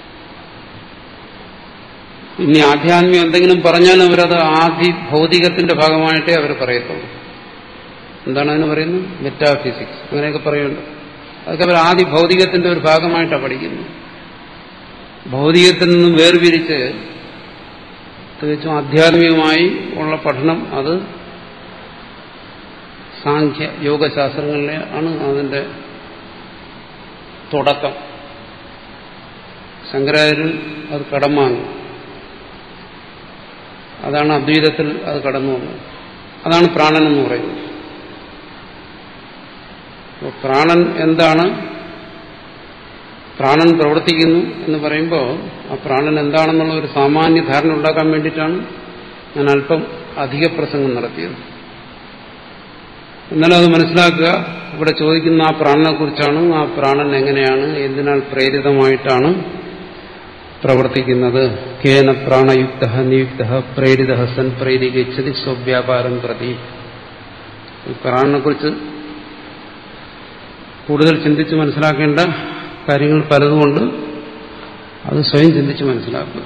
ഇനി ആധ്യാത്മികം എന്തെങ്കിലും പറഞ്ഞാൽ അവരത് ആദി ഭൗതികത്തിന്റെ ഭാഗമായിട്ടേ അവർ പറയത്തുള്ളൂ എന്താണ് അതിന് പറയുന്നത് മെറ്റാഫിസിക്സ് അങ്ങനെയൊക്കെ പറയുന്നുണ്ട് അതൊക്കെ അവർ ആദി ഭൗതികത്തിന്റെ ഒരു ഭാഗമായിട്ടാണ് പഠിക്കുന്നത് ഭൗതികത്തിൽ നിന്നും വേർപിരിച്ച് തികച്ചും ആധ്യാത്മികമായി ഉള്ള പഠനം അത് സാഖ്യ യോഗശാസ്ത്രങ്ങളിലെ ആണ് അതിന്റെ തുടക്കം ശങ്കരാചാര്യൻ അത് കടമാങ്ങി അതാണ് അദ്വൈതത്തിൽ അത് കടന്നു വന്നത് അതാണ് പ്രാണൻ എന്ന് പറയുന്നത് പ്രാണൻ എന്താണ് പ്രാണൻ പ്രവർത്തിക്കുന്നു എന്ന് പറയുമ്പോൾ ആ പ്രാണൻ എന്താണെന്നുള്ള ഒരു സാമാന്യ ധാരണ ഉണ്ടാക്കാൻ വേണ്ടിയിട്ടാണ് ഞാൻ അല്പം അധിക പ്രസംഗം നടത്തിയത് എന്നാലും അത് മനസ്സിലാക്കുക ഇവിടെ ചോദിക്കുന്ന ആ പ്രാണനെ കുറിച്ചാണ് ആ പ്രാണൻ എങ്ങനെയാണ് എന്തിനാൽ പ്രേരിതമായിട്ടാണ് പ്രവർത്തിക്കുന്നത് കേന പ്രാണയുക്ത നിയുക്ത പ്രേരിത സൻ പ്രേരികച്ചതി സ്വവ്യാപാരം പ്രതി പ്രാണനെ കുറിച്ച് കൂടുതൽ ചിന്തിച്ച് മനസ്സിലാക്കേണ്ട കാര്യങ്ങൾ പലതുകൊണ്ട് അത് സ്വയം ചിന്തിച്ച് മനസ്സിലാക്കുക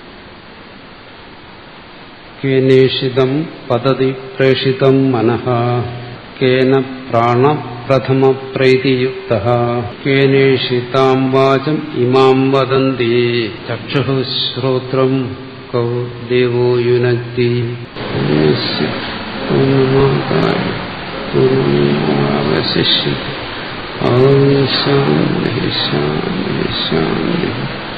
കേനേഷിതം പതതി പ്രേഷിതം മനഃ കേന പ്രാണ പ്രഥമ പ്രൈതിയുക്ത കേനേഷിതാം വാചം ഇമാം വദന്തി ചക്ഷു ശ്രോത്രം കൗ ദേവോ യുനക്തി അവശിഷ്യ ഓം ശാന്തി ശാന്തി ശാന്തി